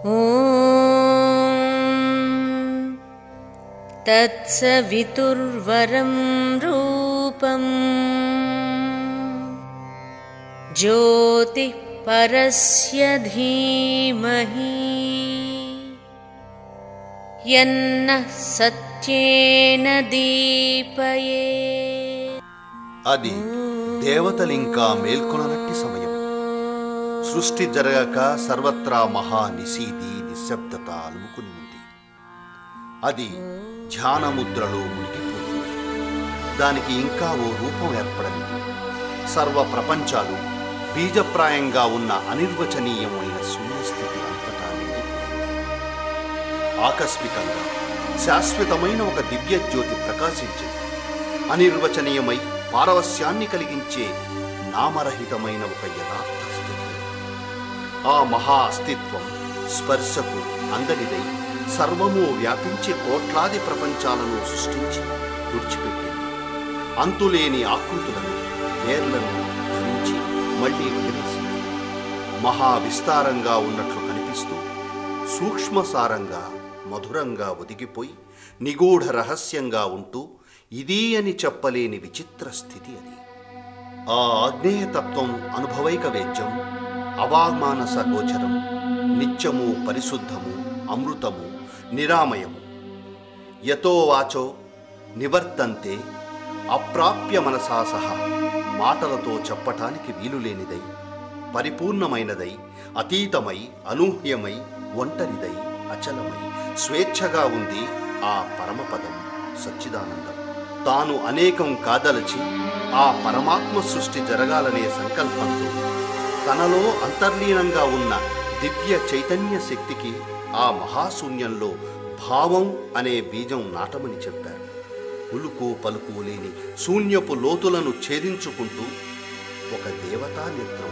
ॐ तत्सवितुर्वरं रूपम् ज्योतिः परस्य धीमहि यन्नः सत्येन दीपये అది దేవతలింకా మేల్కొననట్టి సమయం సృష్టి జరగక సర్వత్రా మహా నిశీది నిశ్శబ్దత అలుముకుని ఉంది అది ధ్యానముద్రలో మునిగిపోయింది దానికి ఇంకా ఓ రూపం ఏర్పడలేదు సర్వ ప్రపంచాలు బీజప్రాయంగా ఉన్న అనిర్వచనీయమైన శూన్యస్థితి అంతటా నిండిపోయింది ఆకస్మికంగా శాశ్వతమైన ఒక దివ్య జ్యోతి ప్రకాశించింది అనిర్వచనీయమై పారవస్యాన్ని కలిగించే నామరహితమైన ఒక యథార్థ స్థితి ఆ మహా అస్తిత్వం స్పర్శకు అందరిదై సర్వము వ్యాపించే కోట్లాది ప్రపంచాలను సృష్టించి తుడిచిపెట్టింది అంతులేని ఆకృతులను పేర్లను ధరించి మళ్ళీ వదిలేసింది మహా విస్తారంగా ఉన్నట్లు కనిపిస్తూ సూక్ష్మసారంగా మధురంగా ఒదిగిపోయి నిగూఢ రహస్యంగా ఉంటూ ఇది అని చెప్పలేని విచిత్ర స్థితి అది ఆ ఆగ్నేయతత్వం అనుభవైక వేద్యం అవామానస గోచరం నిత్యము పరిశుద్ధము అమృతము నిరామయము యతో వాచో నివర్తంతే అప్రాప్య మనసా సహా మాటలతో చెప్పటానికి వీలులేనిదై పరిపూర్ణమైనదై అతీతమై అనూహ్యమై ఒంటరిదై అచలమై స్వేచ్ఛగా ఉంది ఆ పరమపదం సచ్చిదానందం తాను అనేకం కాదలచి ఆ పరమాత్మ సృష్టి జరగాలనే సంకల్పంతో తనలో అంతర్లీనంగా ఉన్న దివ్య చైతన్య శక్తికి ఆ మహాశూన్యంలో భావం అనే బీజం నాటమని చెప్పారు ఉలుకు పలుకు లేని శూన్యపు లోతులను ఛేదించుకుంటూ ఒక దేవతా నేత్రం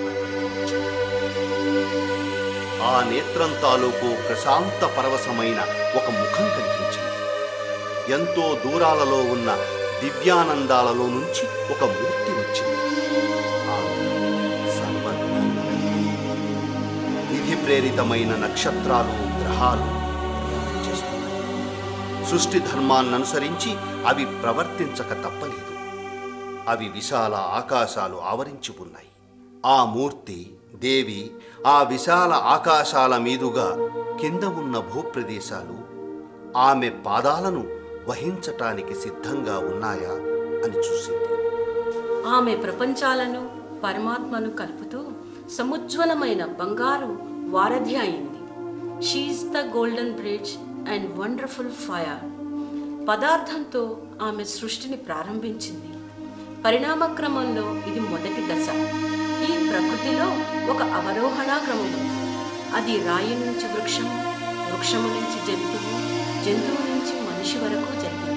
ఆ నేత్రం తాలూకు ప్రశాంత పరవశమైన ఒక ముఖం కనిపించింది ఎంతో దూరాలలో ఉన్న దివ్యానందాలలో నుంచి ఒక మూర్తి వచ్చింది ఆమె సర్వజ్ఞానమయి. విధి ప్రేరితమైన నక్షత్రాలు గ్రహాలు ప్రయాణం చేస్తున్నాయి సృష్టి ధర్మాన్ని అనుసరించి అవి ప్రవర్తించక తప్పలేదు అవి విశాల ఆకాశాలు ఆవరించి ఉన్నాయి ఆ మూర్తి దేవి ఆ విశాల ఆకాశాల మీదుగా కింద ఉన్న భూప్రదేశాలు ఆమె పాదాలను వహించటానికి సిద్ధంగా ఉన్నాయా అని చూసింది ఆమె ప్రపంచాలను పరమాత్మను కలుపుతూ సముజ్వలమైన బంగారు వారధి అయింది she is the golden bridge and wonderful fire పదార్థంతో ఆమె సృష్టిని ప్రారంభించింది పరిణామక్రమంలో ఇది మొదటి దశ ఈ ప్రకృతిలో ఒక అవరోహణ క్రమం ఉంది అది రాయి నుంచి వృక్షము వృక్షము నుంచి జంతువు జంతువు నుంచి మనిషి వరకు జరిగింది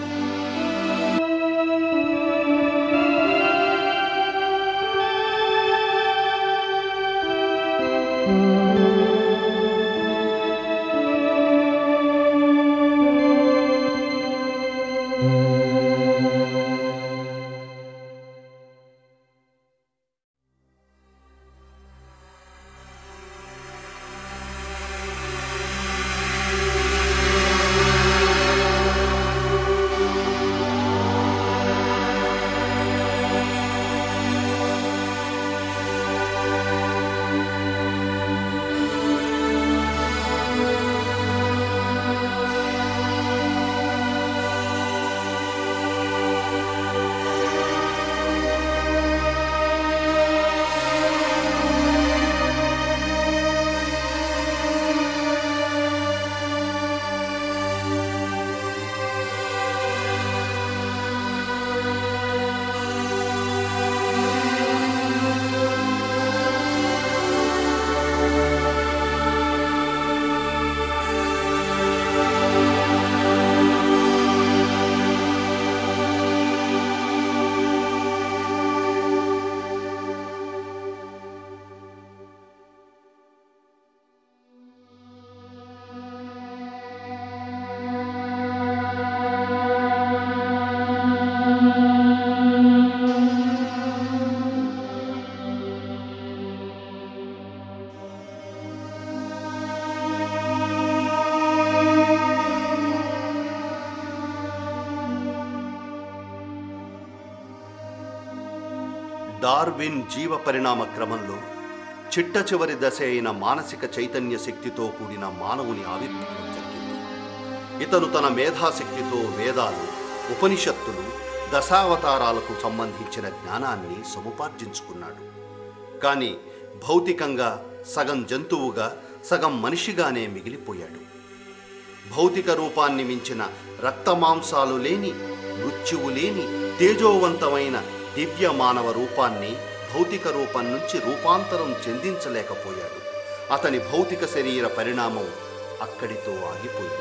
డార్విన్ జీవ పరిణామ క్రమంలో చిట్ట చివరి దశ అయిన మానసిక చైతన్య శక్తితో కూడిన మానవుని ఆవిర్భావం జరిగింది ఇతను తన మేధాశక్తితో వేదాలు ఉపనిషత్తులు దశావతారాలకు సంబంధించిన జ్ఞానాన్ని సముపార్జించుకున్నాడు కానీ భౌతికంగా సగం జంతువుగా సగం మనిషిగానే మిగిలిపోయాడు భౌతిక రూపాన్ని మించిన రక్తమాంసాలు లేని మృత్యువు లేని తేజోవంతమైన దివ్య మానవ రూపాన్ని భౌతిక రూపం నుంచి రూపాంతరం చెందించలేకపోయాడు అతని భౌతిక శరీర పరిణామం అక్కడితో ఆగిపోయింది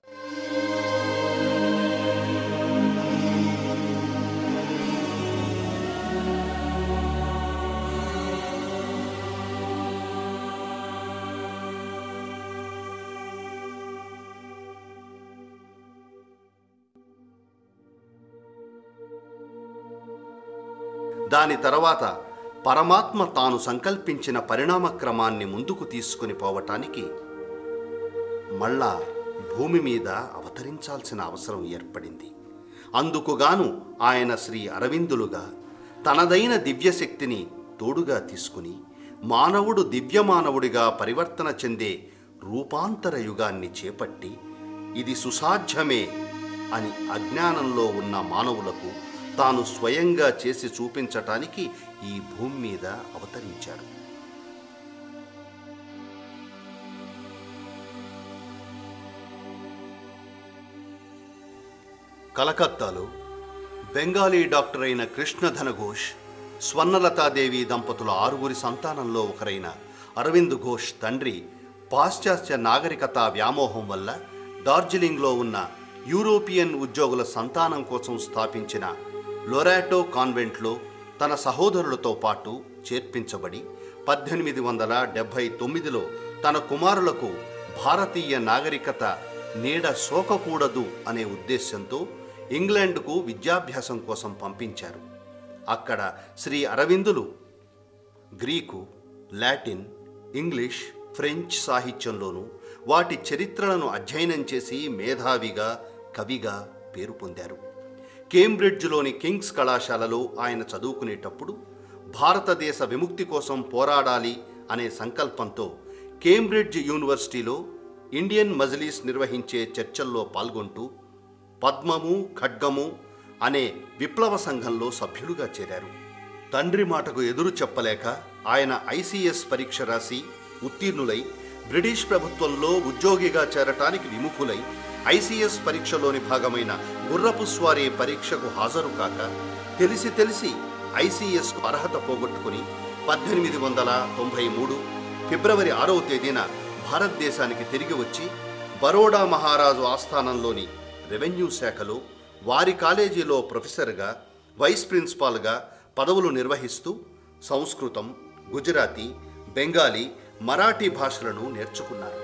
దాని తర్వాత పరమాత్మ తాను సంకల్పించిన పరిణామ క్రమాన్ని ముందుకు తీసుకుని పోవటానికి మళ్ళా భూమి మీద అవతరించాల్సిన అవసరం ఏర్పడింది అందుకుగాను ఆయన శ్రీ అరవిందులుగా తనదైన దివ్యశక్తిని తోడుగా తీసుకుని మానవుడు దివ్యమానవుడిగా పరివర్తన చెందే రూపాంతర యుగాన్ని చేపట్టి ఇది సుసాధ్యమే అని అజ్ఞానంలో ఉన్న మానవులకు తాను స్వయంగా చేసి చూపించటానికి ఈ భూమి మీద అవతరించాడు కలకత్తాలో బెంగాలీ డాక్టర్ అయిన కృష్ణధన ఘోష్ స్వర్ణలతాదేవి దంపతుల ఆరుగురి సంతానంలో ఒకరైన అరవింద్ ఘోష్ తండ్రి పాశ్చాత్య నాగరికత వ్యామోహం వల్ల డార్జిలింగ్లో ఉన్న యూరోపియన్ ఉద్యోగుల సంతానం కోసం స్థాపించిన లొరాటో కాన్వెంట్లో తన సహోదరులతో పాటు చేర్పించబడి పద్దెనిమిది వందల డెబ్భై తొమ్మిదిలో తన కుమారులకు భారతీయ నాగరికత నీడ సోకకూడదు అనే ఉద్దేశంతో ఇంగ్లాండ్కు విద్యాభ్యాసం కోసం పంపించారు అక్కడ శ్రీ అరవిందులు గ్రీకు లాటిన్ ఇంగ్లీష్ ఫ్రెంచ్ సాహిత్యంలోనూ వాటి చరిత్రలను అధ్యయనం చేసి మేధావిగా కవిగా పేరు పొందారు కేంబ్రిడ్జ్లోని కింగ్స్ కళాశాలలో ఆయన చదువుకునేటప్పుడు భారతదేశ విముక్తి కోసం పోరాడాలి అనే సంకల్పంతో కేంబ్రిడ్జ్ యూనివర్సిటీలో ఇండియన్ మజ్లీస్ నిర్వహించే చర్చల్లో పాల్గొంటూ పద్మము ఖడ్గము అనే విప్లవ సంఘంలో సభ్యులుగా చేరారు తండ్రి మాటకు ఎదురు చెప్పలేక ఆయన ఐసీఎస్ పరీక్ష రాసి ఉత్తీర్ణులై బ్రిటిష్ ప్రభుత్వంలో ఉద్యోగిగా చేరటానికి విముఖులై ఐసీఎస్ పరీక్షలోని భాగమైన గుర్రపు స్వారీ పరీక్షకు హాజరు కాక తెలిసి తెలిసి ఐసీఎస్కు అర్హత పోగొట్టుకుని పద్దెనిమిది వందల తొంభై మూడు ఫిబ్రవరి ఆరవ తేదీన భారతదేశానికి తిరిగి వచ్చి బరోడా మహారాజు ఆస్థానంలోని రెవెన్యూ శాఖలో వారి కాలేజీలో ప్రొఫెసర్గా వైస్ ప్రిన్సిపాల్గా పదవులు నిర్వహిస్తూ సంస్కృతం గుజరాతీ బెంగాలీ మరాఠీ భాషలను నేర్చుకున్నారు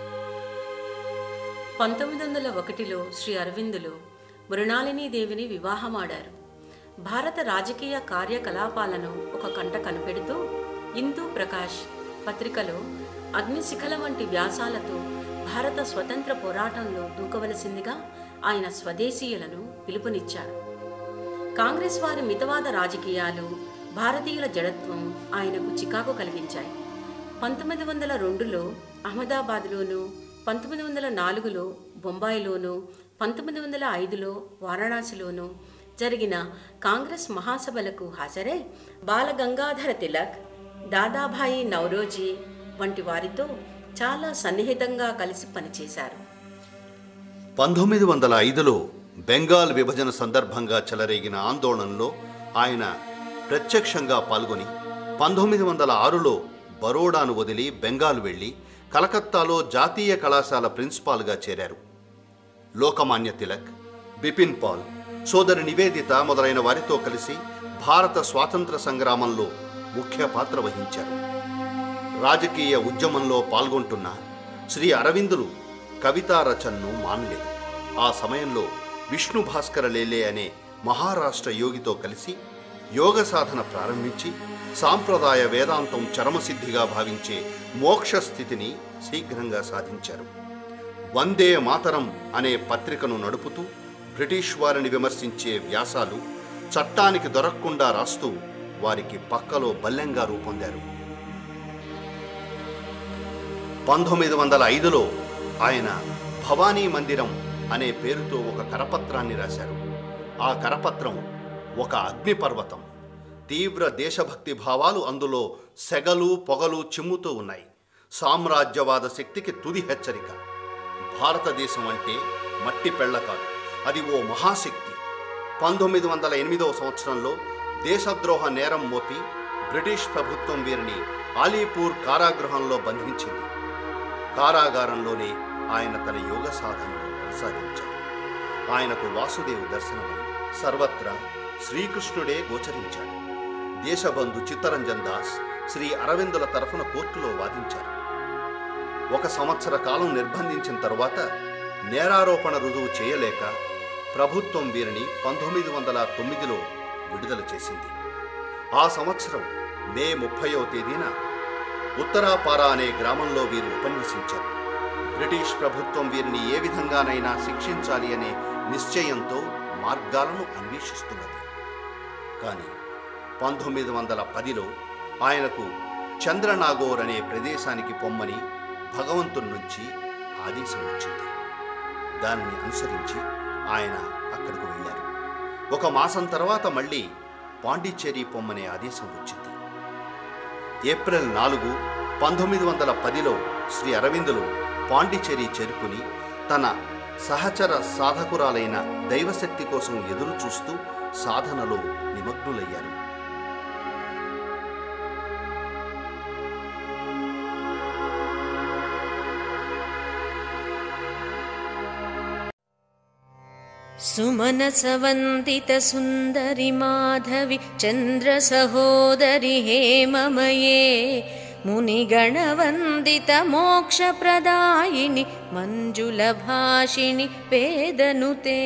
పంతొమ్మిది వందల ఒకటిలో శ్రీ అరవిందులు మృణాలిని దేవిని వివాహమాడారు భారత రాజకీయ కార్యకలాపాలను ఒక కంట కనిపెడుతూ హిందూ ప్రకాష్ పత్రికలో అగ్నిశిఖల వంటి వ్యాసాలతో భారత స్వతంత్ర పోరాటంలో దూకవలసిందిగా ఆయన స్వదేశీయులను పిలుపునిచ్చారు కాంగ్రెస్ వారి మితవాద రాజకీయాలు భారతీయుల జడత్వం ఆయనకు చికాకు కలిగించాయి పంతొమ్మిది వందల రెండులో అహ్మదాబాద్లోను పంతొమ్మిది వందల నాలుగులో బొంబాయిలోను పంతొమ్మిది వందల ఐదులో వారణాసిలోను జరిగిన కాంగ్రెస్ మహాసభలకు హాజరై బాలగంగాధర తిలక్ దాదాభాయి నౌరోజీ వంటి వారితో చాలా సన్నిహితంగా కలిసి పనిచేశారు పంతొమ్మిది వందల ఐదులో బెంగాల్ విభజన సందర్భంగా చెలరేగిన ఆందోళనలో ఆయన ప్రత్యక్షంగా పాల్గొని పంతొమ్మిది వందల ఆరులో బరోడాను వదిలి బెంగాల్ వెళ్ళి కలకత్తాలో జాతీయ కళాశాల ప్రిన్సిపాల్గా చేరారు లోకమాన్య తిలక్ బిపిన్ పాల్ సోదరి నివేదిత మొదలైన వారితో కలిసి భారత స్వాతంత్ర సంగ్రామంలో ముఖ్య పాత్ర వహించారు రాజకీయ ఉద్యమంలో పాల్గొంటున్న శ్రీ అరవిందులు కవితా రచనను మానలేదు ఆ సమయంలో విష్ణు భాస్కర లేలే అనే మహారాష్ట్ర యోగితో కలిసి యోగ సాధన ప్రారంభించి సాంప్రదాయ వేదాంతం చరమసిద్ధిగా భావించే మోక్ష స్థితిని శీఘ్రంగా సాధించారు వందే మాతరం అనే పత్రికను నడుపుతూ బ్రిటిష్ వారిని విమర్శించే వ్యాసాలు చట్టానికి దొరకకుండా రాస్తూ వారికి పక్కలో బల్లెంగా రూపొందారు పంతొమ్మిది వందల ఐదులో ఆయన భవానీ మందిరం అనే పేరుతో ఒక కరపత్రాన్ని రాశారు ఆ కరపత్రం ఒక అగ్నిపర్వతం తీవ్ర దేశభక్తి భావాలు అందులో సెగలు పొగలు చిమ్ముతూ ఉన్నాయి సామ్రాజ్యవాద శక్తికి తుది హెచ్చరిక భారతదేశం అంటే మట్టి పెళ్ళ కాదు అది ఓ మహాశక్తి పంతొమ్మిది వందల ఎనిమిదవ సంవత్సరంలో దేశద్రోహ నేరం మోపి బ్రిటిష్ ప్రభుత్వం వీరిని ఆలీపూర్ కారాగృహంలో బంధించింది కారాగారంలోనే ఆయన తన యోగ సాధనను కొనసాగించారు ఆయనకు వాసుదేవు దర్శనమై సర్వత్రా శ్రీకృష్ణుడే గోచరించాడు దేశబంధు చిత్తరంజన్ దాస్ శ్రీ అరవిందుల తరఫున కోర్టులో వాదించారు ఒక సంవత్సర కాలం నిర్బంధించిన తరువాత నేరారోపణ రుజువు చేయలేక ప్రభుత్వం వీరిని పంతొమ్మిది వందల తొమ్మిదిలో విడుదల చేసింది ఆ సంవత్సరం మే ముప్పైవ తేదీన ఉత్తరాపార అనే గ్రామంలో వీరు ఉపన్యసించారు బ్రిటిష్ ప్రభుత్వం వీరిని ఏ విధంగానైనా శిక్షించాలి అనే నిశ్చయంతో మార్గాలను అన్వేషిస్తున్నది కానీ పంతొమ్మిది వందల పదిలో ఆయనకు చంద్రనాగోర్ అనే ప్రదేశానికి పొమ్మని భగవంతుని నుంచి ఆదేశం వచ్చింది దానిని అనుసరించి ఆయన అక్కడికి వెళ్ళారు ఒక మాసం తర్వాత మళ్ళీ పాండిచ్చేరి పొమ్మనే ఆదేశం వచ్చింది ఏప్రిల్ నాలుగు పంతొమ్మిది వందల పదిలో శ్రీ అరవిందులు పాండిచ్చేరి చేరుకుని తన సహచర సాధకురాలైన దైవశక్తి కోసం ఎదురు చూస్తూ సాధనలో నిమగ్నులయ్యారు सुमनसवन्दितसुन्दरि माधवि चन्द्रसहोदरि हेममये मुनिगणवन्दितमोक्षप्रदायिनि मञ्जुलभाषिणि वेदनुते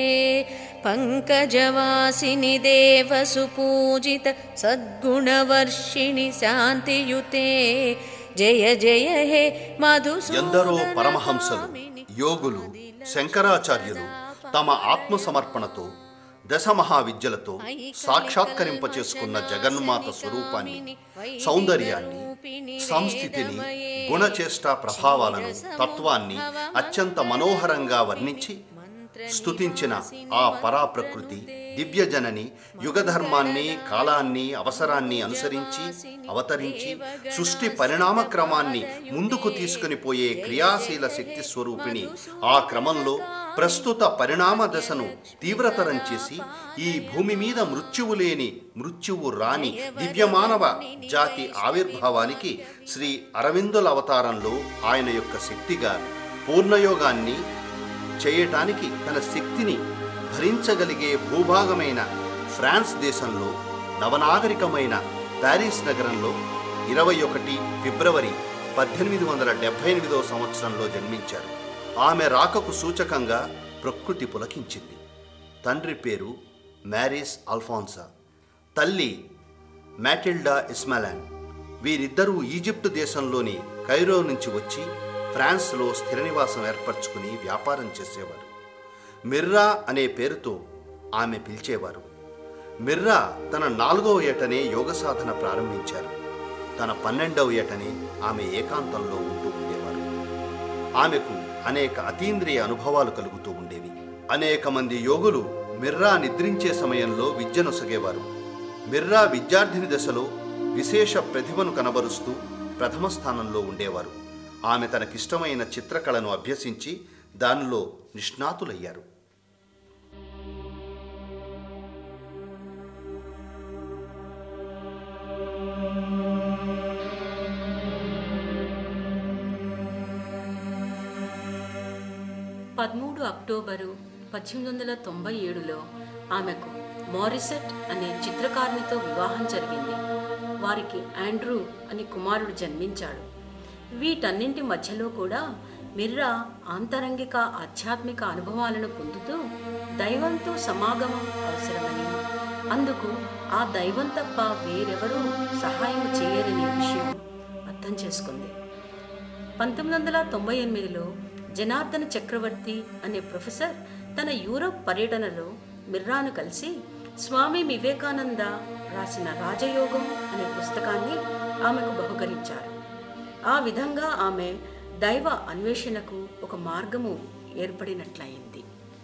पङ्कजवासिनि देवसुपूजित सद्गुणवर्षिणि शान्तियुते जय जय हे ఎందరో मधुसूदन పరమహంసలు యోగులు శంకరాచార్యులు తమ ఆత్మ సమర్పణతో దశ మహావిద్యలతో సాక్షాత్కరింపచేసుకున్న జగన్మాత స్వరూపాన్ని సౌందర్యాన్ని సంస్థితిని గుణచేష్ట ప్రభావాలను తత్వాన్ని అత్యంత మనోహరంగా వర్ణించి స్తుతించిన ఆ పరాప్రకృతి దివ్యజనని యుగధర్మాన్ని కాలాన్ని అవసరాన్ని అనుసరించి అవతరించి సృష్టి పరిణామ క్రమాన్ని ముందుకు తీసుకుని పోయే క్రియాశీల శక్తి స్వరూపిణి ఆ క్రమంలో ప్రస్తుత పరిణామ దశను తీవ్రతరం చేసి ఈ భూమి మీద మృత్యువు లేని మృత్యువు రాని దివ్యమానవ జాతి ఆవిర్భావానికి శ్రీ అరవిందుల అవతారంలో ఆయన యొక్క శక్తిగా పూర్ణయోగాన్ని చేయటానికి తన శక్తిని భరించగలిగే భూభాగమైన ఫ్రాన్స్ దేశంలో నవనాగరికమైన ప్యారిస్ నగరంలో ఇరవై ఒకటి ఫిబ్రవరి పద్దెనిమిది వందల డెబ్బై ఎనిమిదవ సంవత్సరంలో జన్మించారు ఆమె రాకకు సూచకంగా ప్రకృతి పులకించింది తండ్రి పేరు మ్యారీస్ అల్ఫాన్సా తల్లి మ్యాటిల్డా ఇస్మాలాన్ వీరిద్దరూ ఈజిప్టు దేశంలోని కైరో నుంచి వచ్చి ఫ్రాన్స్లో స్థిర నివాసం ఏర్పరచుకుని వ్యాపారం చేసేవారు మిర్రా అనే పేరుతో ఆమె పిలిచేవారు మిర్రా తన నాలుగవ ఏటనే యోగ సాధన ప్రారంభించారు తన పన్నెండవ ఏటనే ఆమె ఏకాంతంలో ఉంటూ ఉండేవారు ఆమెకు అనేక అతీంద్రియ అనుభవాలు కలుగుతూ ఉండేవి అనేక మంది యోగులు మిర్రా నిద్రించే సమయంలో విద్యనొసగేవారు మిర్రా విద్యార్థిని దశలో విశేష ప్రతిభను కనబరుస్తూ ప్రథమ స్థానంలో ఉండేవారు ఆమె తనకిష్టమైన చిత్రకళను అభ్యసించి దానిలో నిష్ణాతులయ్యారు పదమూడు అక్టోబరు పద్దెనిమిది వందల తొంభై ఏడులో ఆమెకు మారిసెట్ అనే చిత్రకారునితో వివాహం జరిగింది వారికి ఆండ్రూ అని కుమారుడు జన్మించాడు వీటన్నింటి మధ్యలో కూడా మిర్రా ఆంతరంగిక ఆధ్యాత్మిక అనుభవాలను పొందుతూ దైవంతో సమాగమం అవసరమని అందుకు ఆ దైవం తప్ప వేరెవరూ సహాయం చేయరనే విషయం అర్థం చేసుకుంది పంతొమ్మిది వందల తొంభై ఎనిమిదిలో జనార్దన చక్రవర్తి అనే ప్రొఫెసర్ తన యూరప్ పర్యటనలో మిర్రాను కలిసి స్వామి వివేకానంద రాసిన రాజయోగం అనే పుస్తకాన్ని ఆమెకు బహుకరించారు ఆ విధంగా ఆమె దైవ అన్వేషణకు ఒక మార్గము ఏర్పడినట్లయింది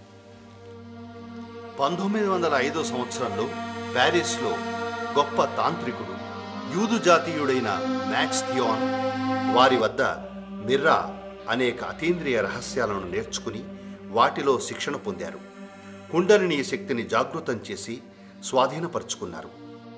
పంతొమ్మిది వందల ఐదో సంవత్సరంలో ప్యారిస్లో గొప్ప తాంత్రికుడు యూదు జాతీయుడైన మ్యాక్స్ థియాన్ వారి వద్ద మిర్రా అనేక అతీంద్రియ రహస్యాలను నేర్చుకుని వాటిలో శిక్షణ పొందారు కుండలిని శక్తిని జాగృతం చేసి స్వాధీనపరుచుకున్నారు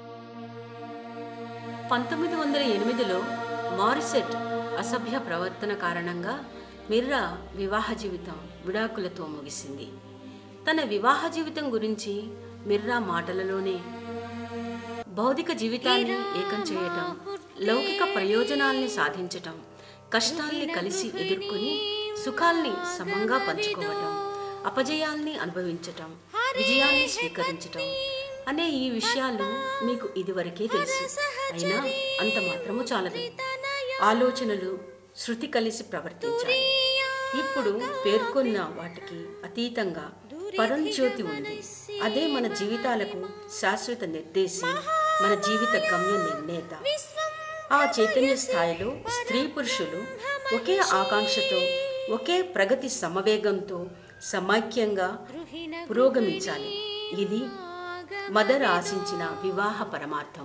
పంతొమ్మిది వందల ఎనిమిదిలో మారిసెట్ అసభ్య ప్రవర్తన కారణంగా మిర్రా వివాహ జీవితం విడాకులతో ముగిసింది తన వివాహ జీవితం గురించి మిర్రా మాటలలోనే భౌతిక జీవితాన్ని ఏకం చేయటం లౌకిక ప్రయోజనాల్ని సాధించటం కష్టాల్ని కలిసి ఎదుర్కొని సుఖాల్ని సమంగా పంచుకోవటం అపజయాల్ని అనుభవించటం విజయాల్ని స్వీకరించటం అనే ఈ విషయాలు మీకు ఇదివరకే తెలుసు అయినా అంత మాత్రము చాలదు ఆలోచనలు శృతి కలిసి ప్రవర్తించాలి ఇప్పుడు పేర్కొన్న వాటికి అతీతంగా పరంజ్యోతి ఉంది అదే మన జీవితాలకు శాశ్వత నిర్దేశి మన జీవిత గమ్య నిర్ణేత ఆ చైతన్య స్థాయిలో స్త్రీ పురుషులు ఒకే ఆకాంక్షతో ఒకే ప్రగతి సమవేగంతో సమైక్యంగా పురోగమించాలి ఇది మదర్ ఆశించిన వివాహ పరమార్థం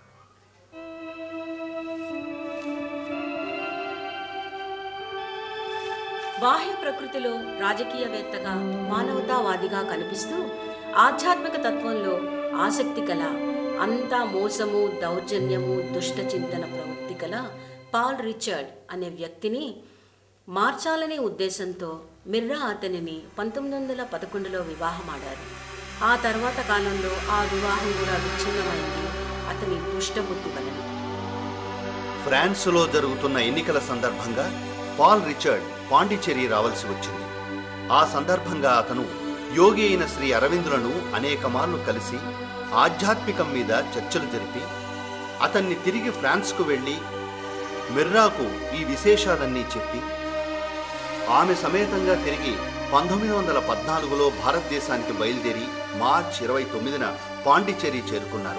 బాహ్య ప్రకృతిలో రాజకీయవేత్తగా మానవతావాదిగా కనిపిస్తూ ఆధ్యాత్మిక తత్వంలో ఆసక్తి కల అంతా మోసము దౌర్జన్యము దుష్ట చింతన ప్రవృత్తి కల పాల్ రిచర్డ్ అనే వ్యక్తిని మార్చాలనే ఉద్దేశంతో మిర్రా అతనిని పంతొమ్మిది వందల పదకొండులో వివాహమాడారు ఆ తర్వాత కాలంలో ఆ వివాహం కూడా విచ్ఛిన్నమైంది అతని దుష్టబుద్ధి వలన ఫ్రాన్స్లో జరుగుతున్న ఎన్నికల సందర్భంగా పాల్ రిచర్డ్ పాండిచేరి రావాల్సి వచ్చింది ఆ సందర్భంగా అతను యోగి అయిన శ్రీ అరవిందులను అనేక మార్లు కలిసి ఆధ్యాత్మికం మీద చర్చలు జరిపి అతన్ని తిరిగి ఫ్రాన్స్కు వెళ్ళి మిర్రాకు ఈ విశేషాలన్నీ చెప్పి ఆమె సమేతంగా తిరిగి పంతొమ్మిది వందల పద్నాలుగులో భారతదేశానికి బయలుదేరి మార్చి ఇరవై తొమ్మిదిన పాండిచేరి చేరుకున్నారు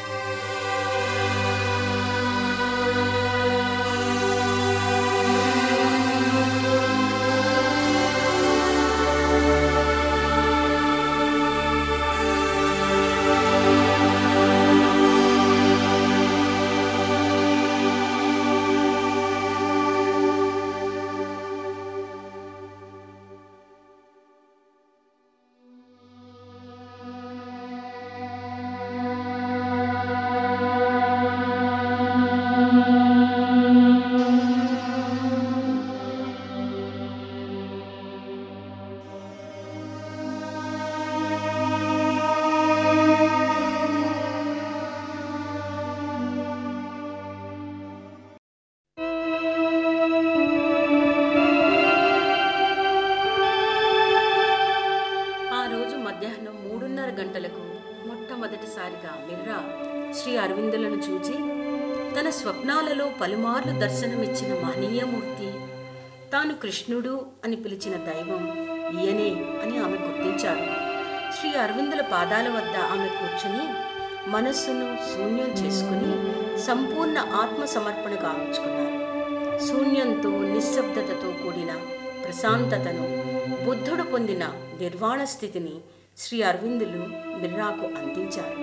ఆ రోజు మధ్యాహ్నం మూడున్నర గంటలకు మొట్టమొదటిసారిగా మిర్రా శ్రీ అరవిందులను చూచి తన స్వప్నాలలో పలుమార్లు దర్శనమిచ్చిన మహనీయమూర్తి తాను కృష్ణుడు అని పిలిచిన దైవం ఈయనే అని ఆమె గుర్తించారు శ్రీ అరవిందుల పాదాల వద్ద ఆమె కూర్చుని మనస్సును శూన్యం చేసుకుని సంపూర్ణ ఆత్మ సమర్పణ గావించుకున్నారు శూన్యంతో నిశ్శబ్దతతో కూడిన ప్రశాంతతను బుద్ధుడు పొందిన నిర్వాణ స్థితిని శ్రీ అరవిందులు మిర్రాకు అందించారు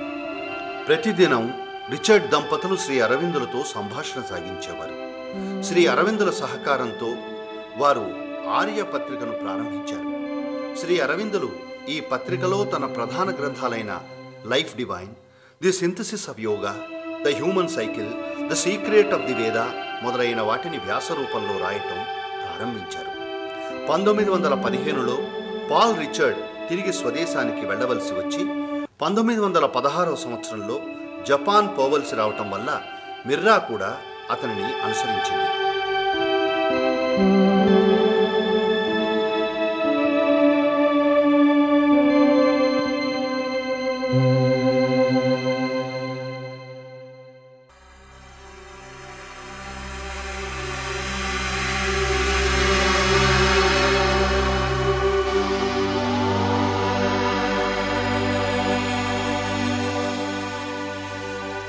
ప్రతిదినం రిచర్డ్ దంపతులు శ్రీ అరవిందులతో సంభాషణ సాగించేవారు శ్రీ అరవిందుల సహకారంతో వారు ఆర్య పత్రికను ప్రారంభించారు శ్రీ అరవిందులు ఈ పత్రికలో తన ప్రధాన గ్రంథాలైన life divine the synthesis of yoga the human cycle the secret of the Veda మొదలైన వాటిని వ్యాస రూపంలో రాయటం ప్రారంభించారు పంతొమ్మిది వందల పదిహేనులో పాల్ రిచర్డ్ తిరిగి స్వదేశానికి వెళ్ళవలసి వచ్చి పంతొమ్మిది వందల పదహారవ సంవత్సరంలో జపాన్ పోవలసి రావటం వల్ల మిర్రా కూడా అతనిని అనుసరించింది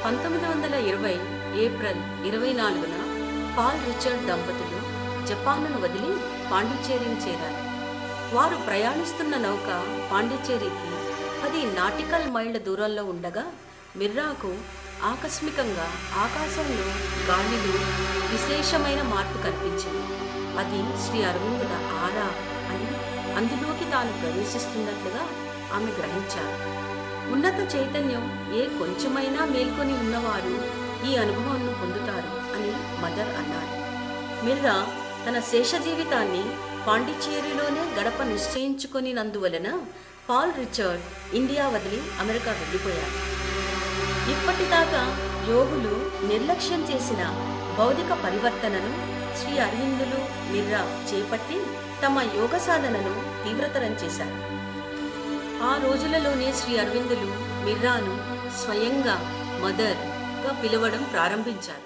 పంతొమ్మిది వందల ఇరవై ఏప్రిల్ ఇరవై నాలుగున పాల్ రిచర్డ్ దంపతులు జపాన్ను వదిలి పాండిచ్చేరిని చేరారు వారు ప్రయాణిస్తున్న నౌక పాండిచ్చేరికి పది నాటికల్ మైళ్ళ దూరంలో ఉండగా మిర్రాకు ఆకస్మికంగా ఆకాశంలో గాలిలో విశేషమైన మార్పు కనిపించింది అది శ్రీ అరవిందుల ఆరా అని అందులోకి తాను ప్రవేశిస్తున్నట్లుగా ఆమె గ్రహించారు ఉన్నత చైతన్యం ఏ కొంచెమైనా మేల్కొని ఉన్నవారు ఈ అనుభవాన్ని పొందుతారు అని మదర్ అన్నారు మిర్రా తన శేష జీవితాన్ని పాండిచ్చేరిలోనే గడప నిశ్చయించుకొనినందువలన పాల్ రిచర్డ్ ఇండియా వదిలి అమెరికా వెళ్ళిపోయారు ఇప్పటిదాకా యోగులు నిర్లక్ష్యం చేసిన భౌతిక పరివర్తనను శ్రీ అరవిందులు మిర్రా చేపట్టి తమ యోగ సాధనను తీవ్రతరం చేశారు ఆ రోజులలోనే శ్రీ అరవిందులు మిర్రాను స్వయంగా మదర్గా పిలవడం ప్రారంభించారు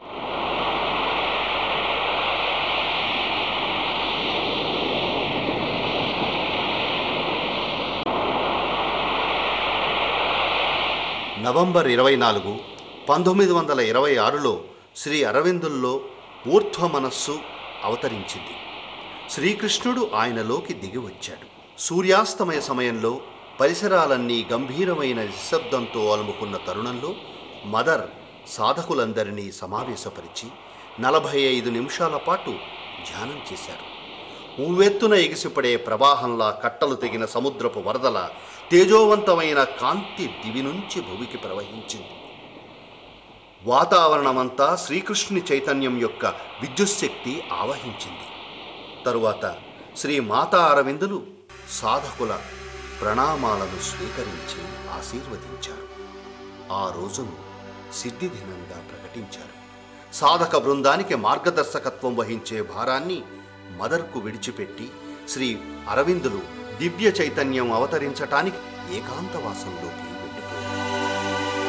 నవంబర్ ఇరవై నాలుగు పంతొమ్మిది వందల ఇరవై ఆరులో శ్రీ అరవిందుల్లో ఊర్ధ్వ మనస్సు అవతరించింది శ్రీకృష్ణుడు ఆయనలోకి దిగి వచ్చాడు సూర్యాస్తమయ సమయంలో పరిసరాలన్నీ గంభీరమైన నిశ్శబ్దంతో అలుముకున్న తరుణంలో మదర్ సాధకులందరినీ సమావేశపరిచి నలభై ఐదు నిమిషాల పాటు ధ్యానం చేశారు ఉవ్వెత్తున ఎగిసిపడే ప్రవాహంలా కట్టలు తెగిన సముద్రపు వరదల తేజోవంతమైన కాంతి దివి నుంచి భూమికి ప్రవహించింది వాతావరణమంతా శ్రీకృష్ణుని చైతన్యం యొక్క విద్యుశక్తి ఆవహించింది తరువాత శ్రీ మాతా అరవిందులు సాధకుల ప్రణామాలను స్వీకరించి ఆశీర్వదించారు ఆ రోజును సిద్ధి దినంగా ప్రకటించారు సాధక బృందానికి మార్గదర్శకత్వం వహించే భారాన్ని మదర్కు విడిచిపెట్టి శ్రీ అరవిందులు దివ్య చైతన్యం అవతరించటానికి ఏకాంతవాసంలోకి వెళ్ళిపోయారు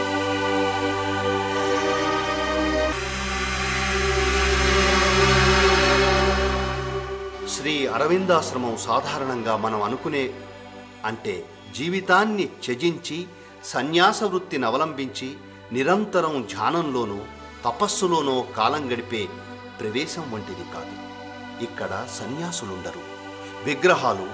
శ్రీ అరవిందాశ్రమం సాధారణంగా మనం అనుకునే అంటే జీవితాన్ని త్యజించి సన్యాస వృత్తిని అవలంబించి నిరంతరం ధ్యానంలోనూ తపస్సులోనో కాలం గడిపే ప్రవేశం వంటిది కాదు ఇక్కడ సన్యాసులుండరు విగ్రహాలు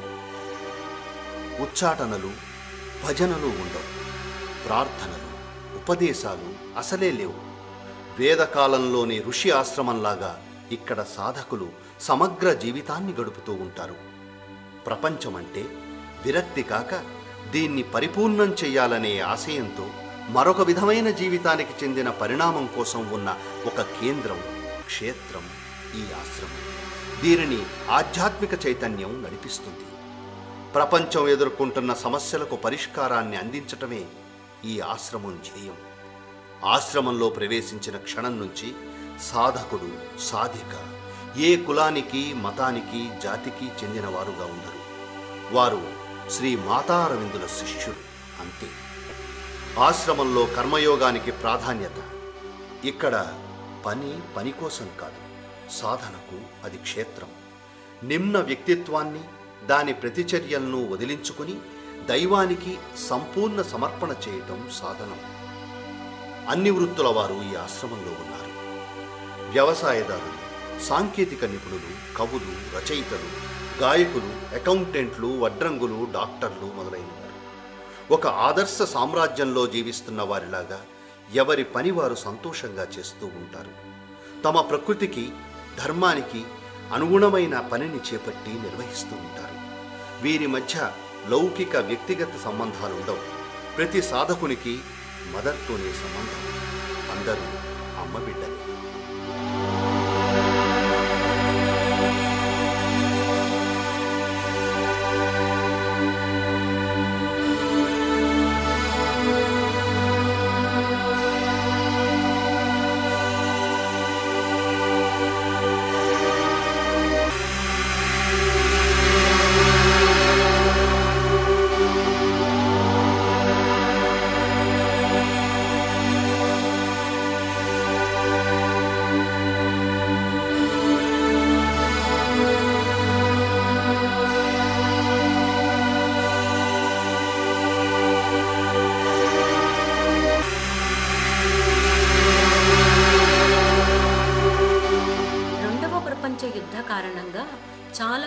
ఉచ్చాటనలు భజనలు ఉండవు ప్రార్థనలు ఉపదేశాలు అసలే లేవు వేదకాలంలోని ఋషి ఆశ్రమంలాగా ఇక్కడ సాధకులు సమగ్ర జీవితాన్ని గడుపుతూ ఉంటారు ప్రపంచమంటే విరక్తి కాక దీన్ని పరిపూర్ణం చెయ్యాలనే ఆశయంతో మరొక విధమైన జీవితానికి చెందిన పరిణామం కోసం ఉన్న ఒక కేంద్రం క్షేత్రం ఈ ఆశ్రమం దీనిని ఆధ్యాత్మిక చైతన్యం నడిపిస్తుంది ప్రపంచం ఎదుర్కొంటున్న సమస్యలకు పరిష్కారాన్ని అందించటమే ఈ ఆశ్రమం ధ్యేయం ఆశ్రమంలో ప్రవేశించిన క్షణం నుంచి సాధకుడు సాధిక ఏ కులానికి మతానికి జాతికి చెందినవారుగా ఉండరు వారు శ్రీ మాతారవిందుల శిష్యులు అంతే ఆశ్రమంలో కర్మయోగానికి ప్రాధాన్యత ఇక్కడ పని పని కోసం కాదు సాధనకు అది క్షేత్రం నిమ్న వ్యక్తిత్వాన్ని దాని ప్రతిచర్యలను వదిలించుకుని దైవానికి సంపూర్ణ సమర్పణ చేయటం సాధనం అన్ని వృత్తుల వారు ఈ ఆశ్రమంలో ఉన్నారు వ్యవసాయదారులు సాంకేతిక నిపుణులు కవులు రచయితలు గాయకులు అకౌంటెంట్లు వడ్రంగులు డాక్టర్లు మొదలైన వారు ఒక ఆదర్శ సామ్రాజ్యంలో జీవిస్తున్న వారిలాగా ఎవరి పని వారు సంతోషంగా చేస్తూ ఉంటారు తమ ప్రకృతికి ధర్మానికి అనుగుణమైన పనిని చేపట్టి నిర్వహిస్తూ ఉంటారు వీరి మధ్య లౌకిక వ్యక్తిగత సంబంధాలు ఉండవు ప్రతి సాధకునికి మదర్తోనే సంబంధం అందరూ అమ్మ బిడ్డలే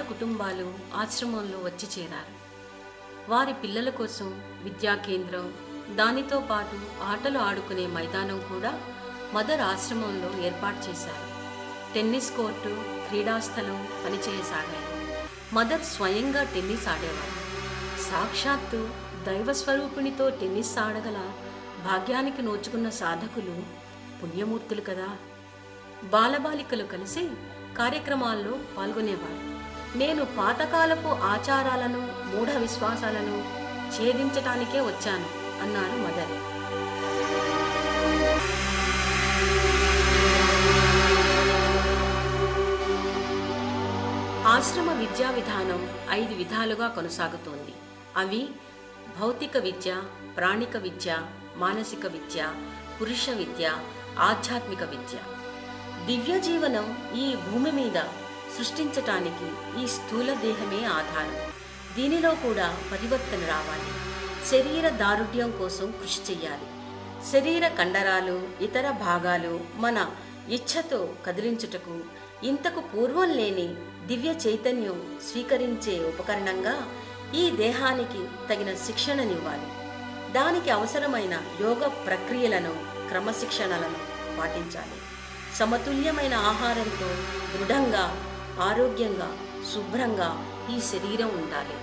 కుటుంబాలు ఆశ్రమంలో వచ్చి చేరారు వారి పిల్లల కోసం విద్యా కేంద్రం దానితో పాటు ఆటలు ఆడుకునే మైదానం కూడా మదర్ ఆశ్రమంలో ఏర్పాటు చేశారు టెన్నిస్ కోర్టు క్రీడాస్థలం పనిచేయసాగాయి మదర్ స్వయంగా టెన్నిస్ ఆడేవారు సాక్షాత్తు దైవస్వరూపిణితో టెన్నిస్ ఆడగల భాగ్యానికి నోచుకున్న సాధకులు పుణ్యమూర్తులు కదా బాలబాలికలు కలిసి కార్యక్రమాల్లో పాల్గొనేవారు నేను పాతకాలపు ఆచారాలను మూఢ విశ్వాసాలను ఛేదించటానికే వచ్చాను అన్నారు మదర్ ఆశ్రమ విద్యా విధానం ఐదు విధాలుగా కొనసాగుతోంది అవి భౌతిక విద్య ప్రాణిక విద్య మానసిక విద్య పురుష విద్య ఆధ్యాత్మిక విద్య దివ్య జీవనం ఈ భూమి మీద సృష్టించటానికి ఈ స్థూల దేహమే ఆధారం దీనిలో కూడా పరివర్తన రావాలి శరీర దారుఢ్యం కోసం కృషి చెయ్యాలి శరీర కండరాలు ఇతర భాగాలు మన ఇచ్ఛతో కదిలించుటకు ఇంతకు పూర్వం లేని దివ్య చైతన్యం స్వీకరించే ఉపకరణంగా ఈ దేహానికి తగిన శిక్షణనివ్వాలి దానికి అవసరమైన యోగ ప్రక్రియలను క్రమశిక్షణలను పాటించాలి సమతుల్యమైన ఆహారంతో దృఢంగా ఆరోగ్యంగా శుభ్రంగా ఈ శరీరం ఉండాలి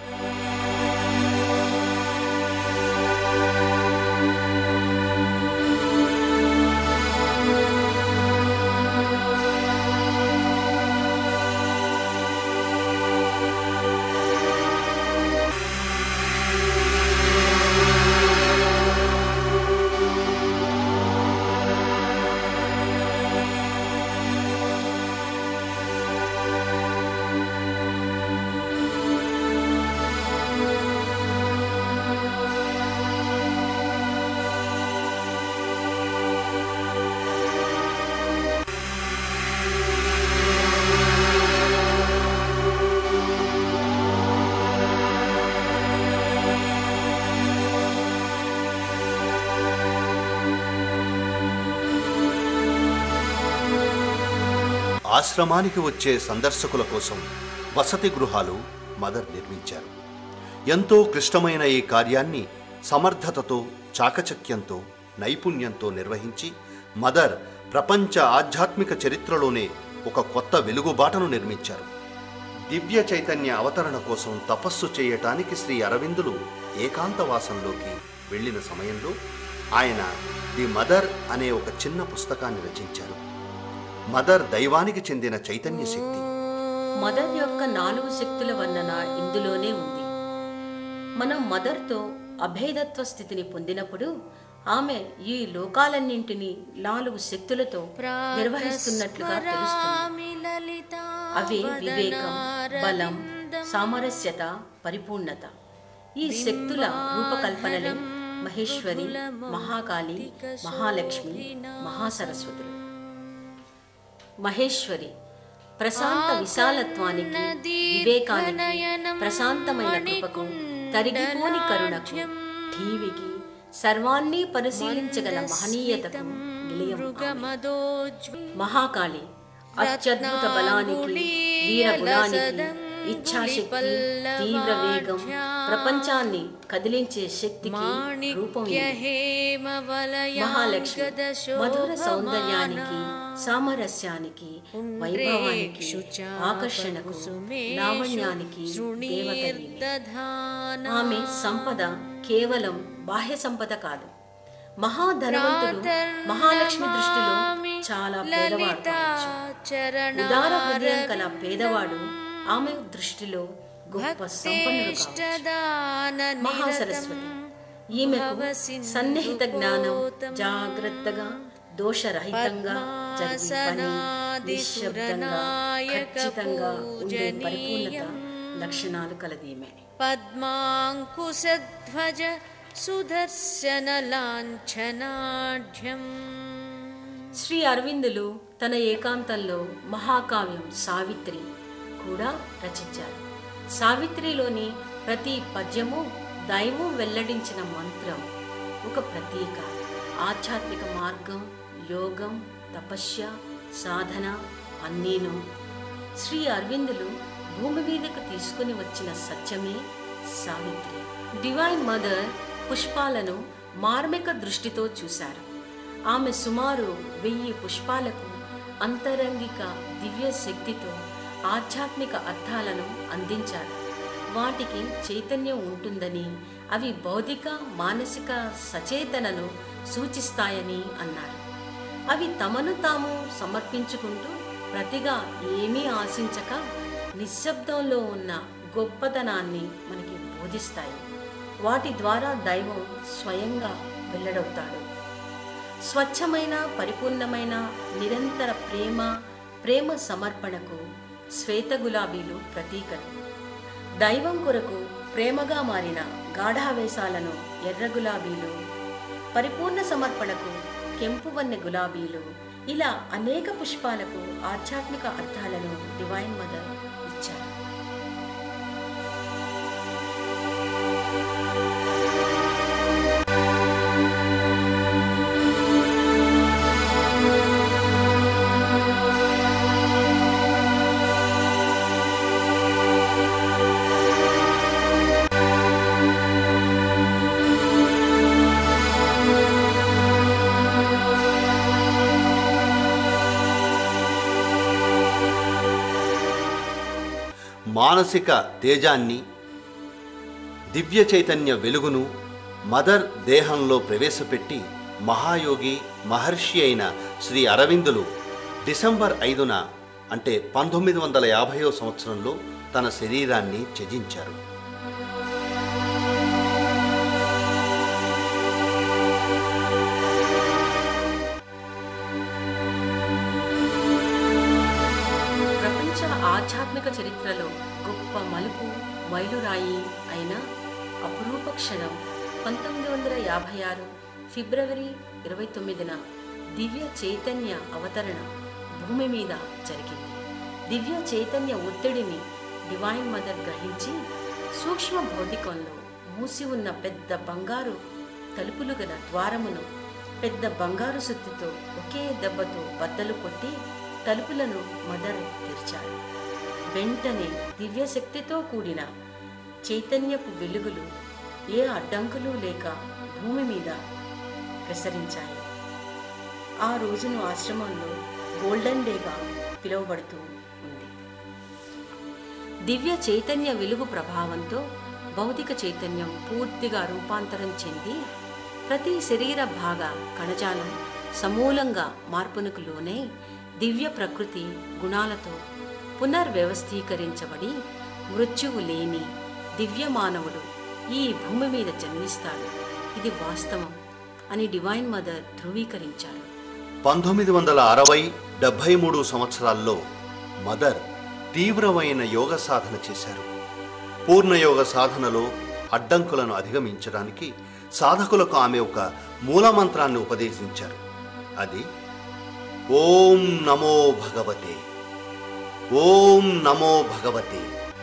ఆశ్రమానికి వచ్చే సందర్శకుల కోసం వసతి గృహాలు మదర్ నిర్మించారు ఎంతో క్లిష్టమైన ఈ కార్యాన్ని సమర్థతతో చాకచక్యంతో నైపుణ్యంతో నిర్వహించి మదర్ ప్రపంచ ఆధ్యాత్మిక చరిత్రలోనే ఒక కొత్త వెలుగుబాటను నిర్మించారు దివ్య చైతన్య అవతరణ కోసం తపస్సు చేయటానికి శ్రీ అరవిందులు ఏకాంతవాసంలోకి వెళ్ళిన సమయంలో ఆయన ది మదర్ అనే ఒక చిన్న పుస్తకాన్ని రచించారు మదర్ దైవానికి చెందిన చైతన్య శక్తి మదర్ యొక్క నాలుగు శక్తుల వర్ణన ఇందులోనే ఉంది మనం మదర్తో అభేదత్వ స్థితిని పొందినప్పుడు ఆమె ఈ లోకాలన్నింటినీ నాలుగు శక్తులతో నిర్వహిస్తున్నట్లుగా తెలుస్తుంది అవి వివేకం బలం సామరస్యత పరిపూర్ణత ఈ శక్తుల రూపకల్పనలే మహేశ్వరి మహాకాళి మహాలక్ష్మి మహాసరస్వతులు మహేశ్వరి ప్రశాంత విశాలత్వానికి వివేకానికి ప్రశాంతమైన కృపకు తరిగిపోని కరుణకు ఠీవికి సర్వాన్ని పరిశీలించగల మహనీయతకు నిలయం ఆమె. మహాకాళి అత్యద్భుత బలానికి వీర గుణానికి ఇచ్ఛాశక్తి తీవ్ర వేగం ప్రపంచాన్ని కదిలించే శక్తికి రూపం ఇది. మహాలక్ష్మి మధుర సౌందర్యానికి సామరస్యానికి వైభవానికి ఆకర్షణకు లావణ్యానికి దేవత ఈమె. ఆమె సంపద కేవలం బాహ్య సంపద కాదు మహాధనవంతుడు మహాలక్ష్మి దృష్టిలో చాలా పేదవాడు కావచ్చు. ఉదార హృదయం కల పేదవాడు ఆమె దృష్టిలో గొప్ప సంపన్నుడు కావచ్చు మహాసరస్వతి ఈమెకు సన్నిహిత జ్ఞానం జాగ్రత్తగా దోషరహితంగా జరిగే పని నిశ్శబ్దంగా ఖచ్చితంగా ఉండే పరిపూర్ణత లక్షణాలు కలది ఈమె పద్మాంకుశధ్వజ సుదర్శన లాంఛనాఢ్యం శ్రీ అరవిందులు తన ఏకాంతంలో మహాకావ్యం సావిత్రి కూడా రచించారు సావిత్రిలోని ప్రతి పద్యము దైవం వెల్లడించిన మంత్రం ఒక ప్రతీక ఆధ్యాత్మిక మార్గం యోగం తపస్య సాధన అన్నీను శ్రీ అరవిందులు భూమి మీదకు తీసుకుని వచ్చిన సత్యమే సావిత్రి డివైన్ మదర్ పుష్పాలను మార్మిక దృష్టితో చూశారు ఆమె సుమారు వెయ్యి పుష్పాలకు అంతరంగిక దివ్య శక్తితో ఆధ్యాత్మిక అర్థాలను అందించారు వాటికి చైతన్యం ఉంటుందని అవి భౌతిక మానసిక సచేతనను సూచిస్తాయని అన్నారు అవి తమను తాము సమర్పించుకుంటూ ప్రతిగా ఏమీ ఆశించక నిశ్శబ్దంలో ఉన్న గొప్పతనాన్ని మనకి బోధిస్తాయి వాటి ద్వారా దైవం స్వయంగా వెల్లడవుతాడు స్వచ్ఛమైన పరిపూర్ణమైన నిరంతర ప్రేమ ప్రేమ సమర్పణకు శ్వేత గులాబీలు ప్రతీకలు దైవం కొరకు ప్రేమగా మారిన గాఢావేశాలను ఎర్ర గులాబీలు పరిపూర్ణ సమర్పణకు కెంపు వన్నె గులాబీలు ఇలా అనేక పుష్పాలకు ఆధ్యాత్మిక అర్థాలను డివైన్ మదర్ ఇచ్చారు మానసిక తేజాన్ని దివ్య చైతన్య వెలుగును మదర్ దేహంలో ప్రవేశపెట్టి మహాయోగి మహర్షి అయిన శ్రీ అరవిందులు డిసెంబర్ ఐదున అంటే పంతొమ్మిది వందల యాభైవ సంవత్సరంలో తన శరీరాన్ని త్యజించారు ప్రపంచ ఆధ్యాత్మిక చరిత్రలో గొప్ప మలుపు మైలురాయి అయిన అపురూప క్షణం పంతొమ్మిది వందల యాభై ఆరు ఫిబ్రవరి ఇరవై తొమ్మిదిన దివ్య చైతన్య అవతరణ భూమి మీద జరిగింది దివ్య చైతన్య ఒత్తిడిని డివైన్ మదర్ గ్రహించి సూక్ష్మ భౌతికంలో మూసి ఉన్న పెద్ద బంగారు తలుపులు గల ద్వారమును పెద్ద బంగారు సుత్తితో ఒకే దెబ్బతో బద్దలు కొట్టి తలుపులను మదర్ తెరిచారు వెంటనే దివ్యశక్తితో కూడిన చైతన్యపు వెలుగులు ఏ అడ్డంకులు లేక భూమి మీద ప్రసరించాయి ఆ రోజును ఆశ్రమంలో గోల్డెన్ డేగా పిలువబడుతూ ఉంది దివ్య చైతన్య వెలుగు ప్రభావంతో భౌతిక చైతన్యం పూర్తిగా రూపాంతరం చెంది ప్రతి శరీర భాగ కణజాలం సమూలంగా మార్పునకు లోనై దివ్య ప్రకృతి గుణాలతో పునర్వ్యవస్థీకరించబడి మృత్యువు లేని దివ్య మానవుడు ఈ భూమి మీద జన్మిస్తాడు ఇది వాస్తవం అని డివైన్ మదర్ ధృవీకరించారు పంతొమ్మిది వందల అరవై డెబ్భై మూడు సంవత్సరాల్లో మదర్ తీవ్రమైన యోగ సాధన చేశారు పూర్ణయోగ సాధనలో అడ్డంకులను అధిగమించడానికి సాధకులకు ఆమె ఒక మూలమంత్రాన్ని ఉపదేశించారు అది ఓం నమో భగవతే ఓం నమో భగవతే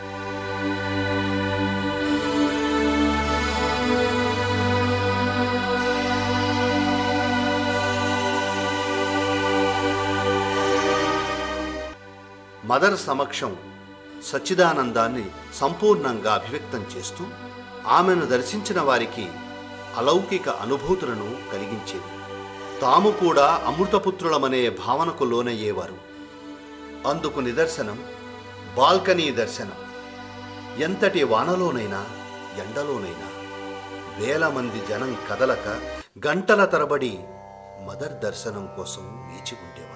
మదర్ సమక్షం సచ్చిదానందాన్ని సంపూర్ణంగా అభివ్యక్తం చేస్తూ ఆమెను దర్శించిన వారికి అలౌకిక అనుభూతులను కలిగించేది తాము కూడా అమృతపుత్రులమనే భావనకు లోనయ్యేవారు అందుకు నిదర్శనం బాల్కనీ దర్శనం ఎంతటి వానలోనైనా ఎండలోనైనా వేల మంది జనం కదలక గంటల తరబడి మదర్ దర్శనం కోసం వేచి ఉండేవారు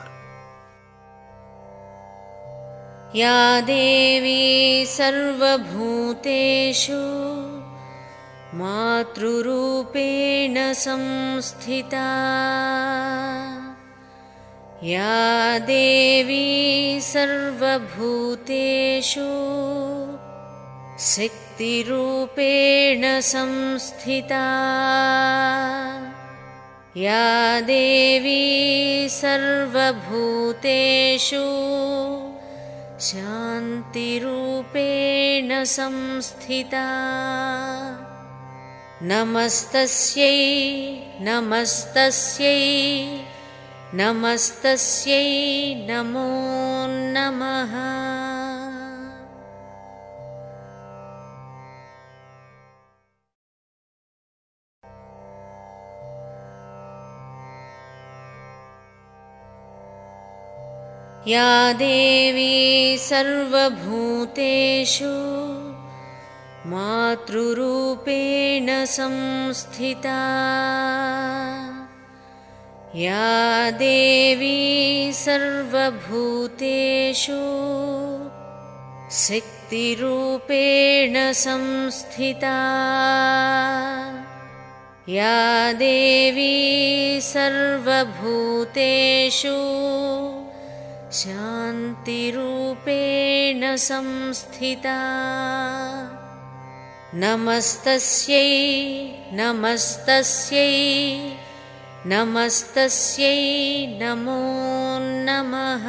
या देवी सर्वभूतेषु मातृरूपेण संस्थिता या देवी सर्वभूतेषु शक्तिरूपेण संस्थिता या देवी सर्वभूतेषु शान्तिरूपेण संस्थिता नमस्तस्यै नमस्तस्यै नमस्तस्यै नमो नमः या देवी सर्वभूतेषु मातृरूपेण संस्थिता या देवी सर्वभूतेषु शक्तिरूपेण संस्थिता या देवी सर्वभूतेषु शान्तिरूपेण संस्थिता नमस्तस्यै नमस्तस्यै नमस्तस्यै नमो नमः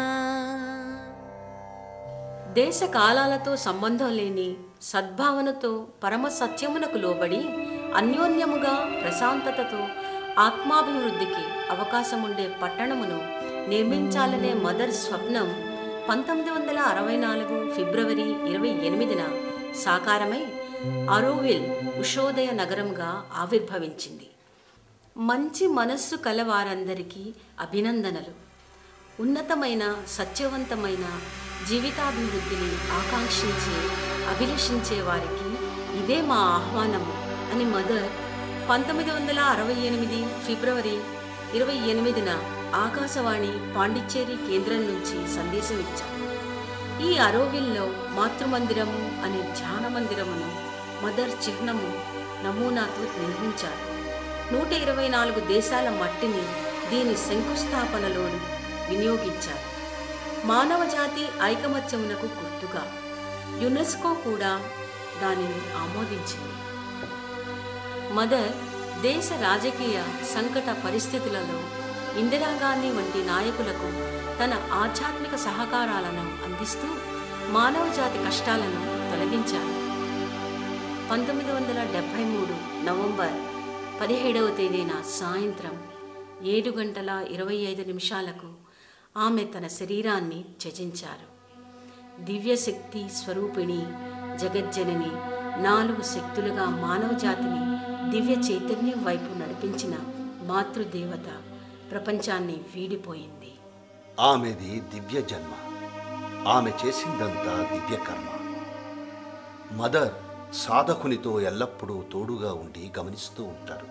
దేశ కాలాలతో సంబంధం లేని సద్భావనతో పరమ సత్యమునకు లోబడి అన్యోన్యముగా ప్రశాంతతతో ఆత్మాభివృద్ధికి అవకాశం ఉండే పట్టణమును నిర్మించాలనే మదర్ స్వప్నం పంతొమ్మిది వందల అరవై నాలుగు ఫిబ్రవరి ఇరవై ఎనిమిదిన సాకారమై అరోవిల్ ఉషోదయ నగరంగా ఆవిర్భవించింది మంచి మనస్సు కలవారందరికీ అభినందనలు ఉన్నతమైన సత్యవంతమైన జీవితాభివృద్ధిని ఆకాంక్షించే అభిలషించే వారికి ఇదే మా ఆహ్వానము అని మదర్ పంతొమ్మిది వందల అరవై ఎనిమిది ఫిబ్రవరి ఇరవై ఎనిమిదిన ఆకాశవాణి పాండిచ్చేరి కేంద్రం నుంచి సందేశం ఇచ్చారు ఈ అరోవిల్లో మాతృమందిరము అనే ధ్యాన మందిరమును మదర్ చిహ్నము నమూనాతో నిర్మించారు నూట ఇరవై నాలుగు దేశాల మట్టిని దీని శంకుస్థాపనలో వినియోగించారు మానవ జాతి ఐకమత్యమునకు గుర్తుగా యునెస్కో కూడా దానిని ఆమోదించింది మదర్ దేశ రాజకీయ సంకట పరిస్థితులలో ఇందిరాగాంధీ వంటి నాయకులకు తన ఆధ్యాత్మిక సహకారాలను అందిస్తూ మానవ జాతి కష్టాలను తొలగించారు పంతొమ్మిది వందల డెబ్భై మూడు నవంబర్ పదిహేడవ తేదీన సాయంత్రం ఏడు గంటల ఇరవై ఐదు నిమిషాలకు ఆమె తన శరీరాన్ని త్యజించారు దివ్యశక్తి స్వరూపిణి జగజ్జనని నాలుగు శక్తులుగా మానవ జాతిని దివ్య చైతన్యం వైపు నడిపించిన మాతృదేవత ప్రపంచాన్ని వీడిపోయింది ఆమెది దివ్య జన్మ ఆమె చేసిందంతా దివ్య కర్మ మదర్ సాధకునితో ఎల్లప్పుడూ తోడుగా ఉండి గమనిస్తూ ఉంటారు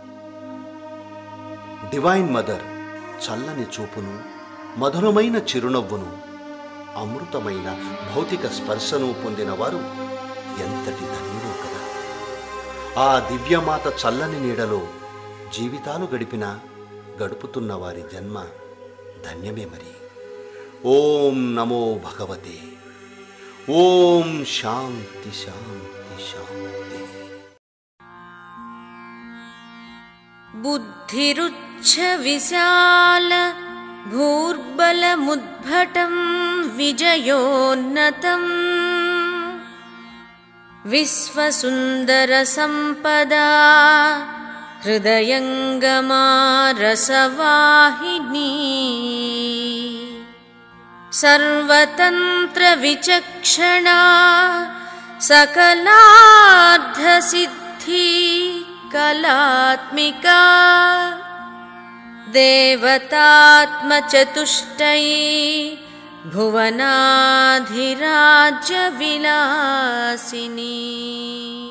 డివైన్ మదర్ చల్లని చూపును మధురమైన చిరునవ్వును అమృతమైన భౌతిక స్పర్శను పొందిన వారు ఎంతటి ధన్యుడో కదా ఆ దివ్యమాత చల్లని నీడలో జీవితాలు గడిపిన గడుపుతున్న వారి జన్మ ధన్యమే మరి ఓం నమో భగవతే ఓం శాంతి శాంతి శాంతి बुद्धिरुच्छ विशाल भूर्बलमुद्भटं विजयोन्नतम् विश्वसुन्दरसम्पदा हृदयङ्गमा रसवाहिनी सर्वतन्त्रविचक्षणा सकलार्धसिद्धि कलात्मिका देवतात्मचतुष्टयी भुवनाधिराज्यविलासिनी